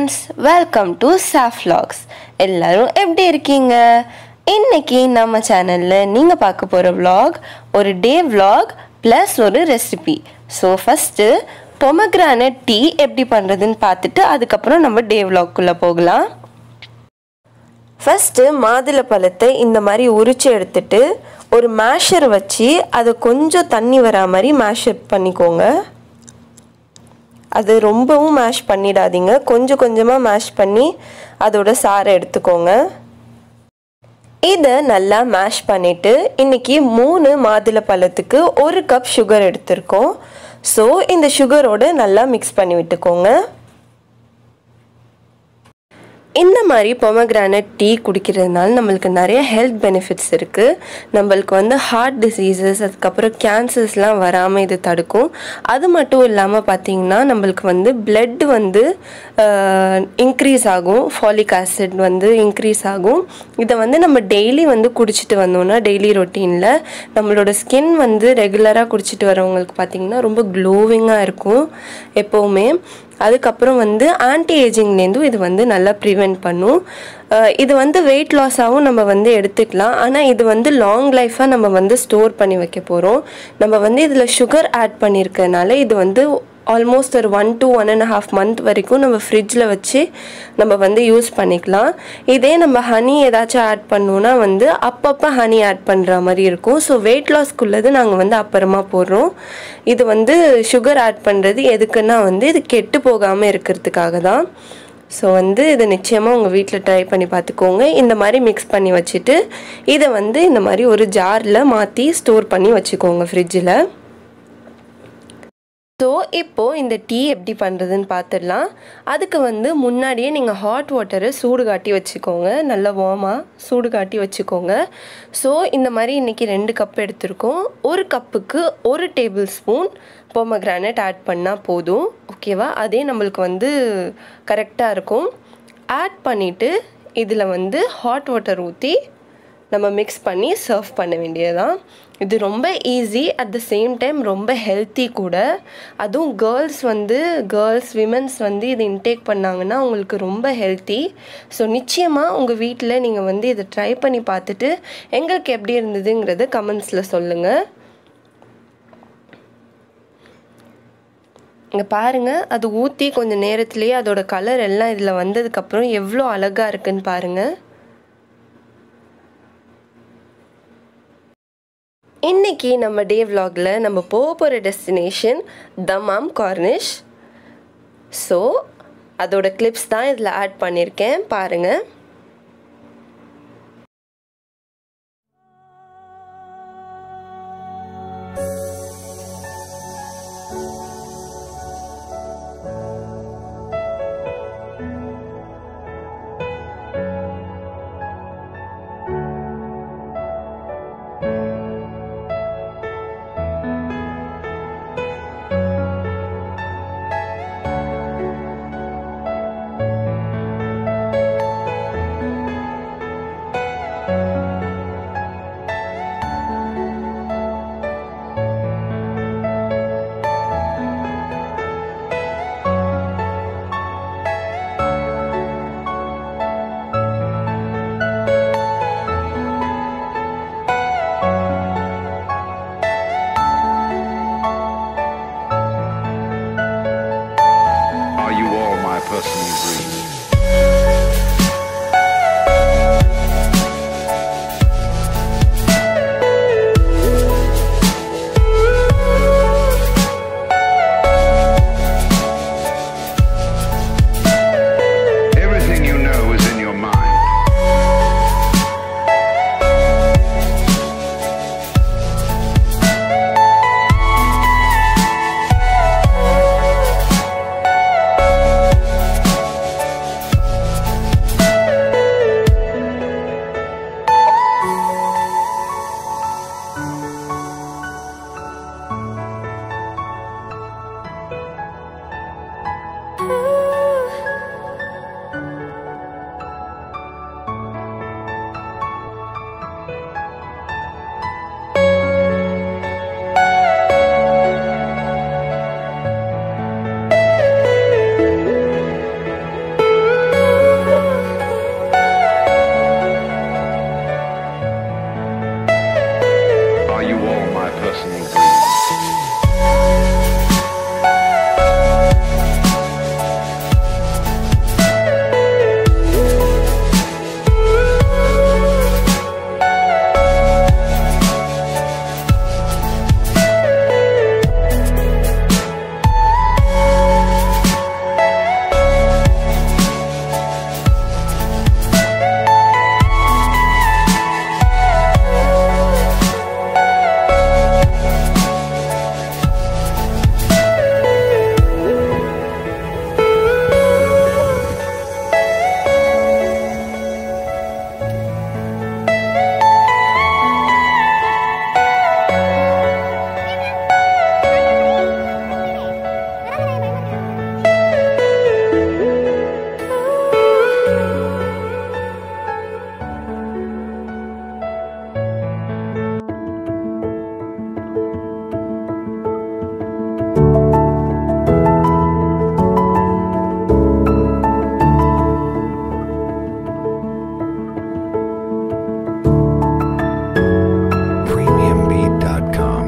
Friends welcome to சாஃப்லாக்ஸ் எல்லாரும் எப்படி இருக்கீங்க இன்னைக்கு நம்ம சேனலில் நீங்கள் பார்க்க போகிற vlog ஒரு டே vlog ப்ளஸ் ஒரு recipe so first pomegranate tea எப்படி பண்ணுறதுன்னு பார்த்துட்டு அதுக்கப்புறம் நம்ம டே vlogக்குள்ளே போகலாம் ஃபஸ்ட்டு மாதுளை பழத்தை இந்த மாதிரி உரிச்சு எடுத்துட்டு ஒரு மேஷர் வச்சு அதை கொஞ்சம் தண்ணி வரா மாதிரி மேஷர் பண்ணிக்கோங்க அது ரொம்பவும் மேஷ் பண்ணிடாதீங்க கொஞ்சம் கொஞ்சமாக மேஷ் பண்ணி அதோட சாறை எடுத்துக்கோங்க இதை நல்லா மேஷ் பண்ணிவிட்டு இன்றைக்கி மூணு மாதுளை பழத்துக்கு ஒரு கப் சுகர் எடுத்திருக்கோம் ஸோ இந்த சுகரோடு நல்லா மிக்ஸ் பண்ணி விட்டுக்கோங்க இந்த மாதிரி பொமக்ரானட் டீ குடிக்கிறதுனால நம்மளுக்கு நிறைய ஹெல்த் பெனிஃபிட்ஸ் இருக்குது நம்மளுக்கு வந்து ஹார்ட் டிசீசஸ் அதுக்கப்புறம் கேன்சர்ஸ்லாம் வராமல் இது தடுக்கும் அது மட்டும் இல்லாமல் பார்த்தீங்கன்னா நம்மளுக்கு வந்து பிளட் வந்து இன்க்ரீஸ் ஆகும் ஃபாலிக் ஆசிட் வந்து இன்க்ரீஸ் ஆகும் இதை வந்து நம்ம டெய்லி வந்து குடிச்சிட்டு வந்தோம்னா டெய்லி ரொட்டீனில் நம்மளோட ஸ்கின் வந்து ரெகுலராக குடிச்சிட்டு வரவங்களுக்கு பார்த்திங்கன்னா ரொம்ப க்ளோவிங்காக இருக்கும் எப்போவுமே அதுக்கப்புறம் வந்து ஆன்டி ஏஜிங்லேருந்தும் இது வந்து நல்லா ப்ரிவெண்ட் பண்ணும் இது வந்து வெயிட் லாஸாகவும் நம்ம வந்து எடுத்துக்கலாம் ஆனால் இது வந்து லாங் லைஃபாக நம்ம வந்து ஸ்டோர் பண்ணி வைக்க போகிறோம் நம்ம வந்து இதில் சுகர் ஆட் பண்ணியிருக்கனால இது வந்து ஆல்மோஸ்ட் ஒரு one to one and half month வரைக்கும் நம்ம ஃப்ரிட்ஜில் வச்சு நம்ம வந்து யூஸ் பண்ணிக்கலாம் இதே நம்ம ஹனி ஏதாச்சும் ஆட் பண்ணோன்னா வந்து அப்பப்போ ஹனி ஆட் பண்ணுற மாதிரி இருக்கும் ஸோ வெயிட் லாஸ்க்குள்ளது நாங்கள் வந்து அப்புறமா போடுறோம் இது வந்து சுகர் ஆட் பண்ணுறது எதுக்குன்னா வந்து இது கெட்டு போகாமல் இருக்கிறதுக்காக தான் ஸோ வந்து இதை நிச்சயமாக உங்கள் வீட்டில் ட்ரை பண்ணி பார்த்துக்கோங்க இந்த மாதிரி மிக்ஸ் பண்ணி வச்சுட்டு இதை வந்து இந்த மாதிரி ஒரு ஜாரில் மாற்றி ஸ்டோர் பண்ணி வச்சுக்கோங்க ஃப்ரிட்ஜில் ஸோ இப்போது இந்த டீ எப்படி பண்ணுறதுன்னு பார்த்துடலாம் அதுக்கு வந்து முன்னாடியே நீங்கள் ஹாட் வாட்டரை சூடு காட்டி வச்சுக்கோங்க நல்லா வார்மாக சூடு காட்டி வச்சுக்கோங்க ஸோ இந்த மாதிரி இன்றைக்கி ரெண்டு கப் எடுத்திருக்கோம் ஒரு கப்புக்கு ஒரு டேபிள் ஸ்பூன் பொமக்ரானட் ஆட் பண்ணால் போதும் ஓகேவா அதே நம்மளுக்கு வந்து கரெக்டாக இருக்கும் ஆட் பண்ணிவிட்டு இதில் வந்து ஹாட் வாட்டர் ஊற்றி நம்ம மிக்ஸ் பண்ணி சர்வ் பண்ண வேண்டியதுதான் இது ரொம்ப easy at the same time ரொம்ப ஹெல்த்தி கூட அதுவும் கேர்ள்ஸ் வந்து கேர்ள்ஸ் விமன்ஸ் வந்து இது இன்டேக் பண்ணாங்கன்னா உங்களுக்கு ரொம்ப ஹெல்த்தி ஸோ நிச்சயமாக உங்கள் வீட்டில் நீங்கள் வந்து இதை ட்ரை பண்ணி பார்த்துட்டு எங்களுக்கு எப்படி இருந்ததுங்கிறத கமெண்ட்ஸில் சொல்லுங்கள் இங்கே பாருங்கள் அது ஊற்றி கொஞ்சம் நேரத்துலேயே அதோட கலர் எல்லாம் இதில் வந்ததுக்கப்புறம் எவ்வளோ அழகாக இருக்குன்னு பாருங்கள் இன்றைக்கி நம்ம டே vlogல நம்ம போக போகிற டெஸ்டினேஷன் தமாம் கார்னிஷ் ஸோ அதோட கிளிப்ஸ் தான் இதில் ஆட் பண்ணியிருக்கேன் பாருங்கள் Are you all my personal dreams? premiumbeat.com.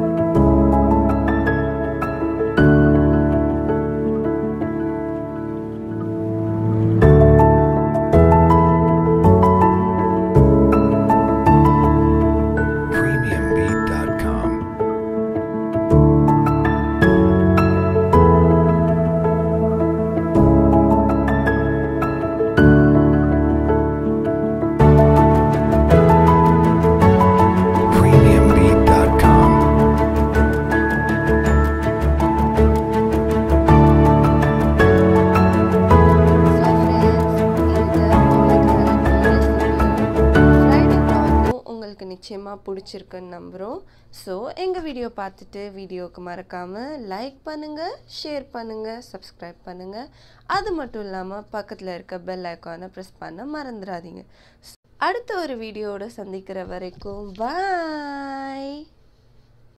premiumbeat.com. premiumbeat.com. உங்களுக்கு நிச்சயமாக பிடிச்சிருக்குன்னு நம்புகிறோம் ஸோ எங்கள் வீடியோ பார்த்துட்டு வீடியோவுக்கு மறக்காமல் லைக் பண்ணுங்கள் ஷேர் பண்ணுங்கள் சப்ஸ்கிரைப் பண்ணுங்கள் அது மட்டும் இல்லாமல் பக்கத்தில் இருக்க பெல் ஐக்கானை ப்ரெஸ் பண்ண மறந்துடாதீங்க அடுத்த ஒரு வீடியோவோட சந்திக்கிற வரைக்கும் பாய்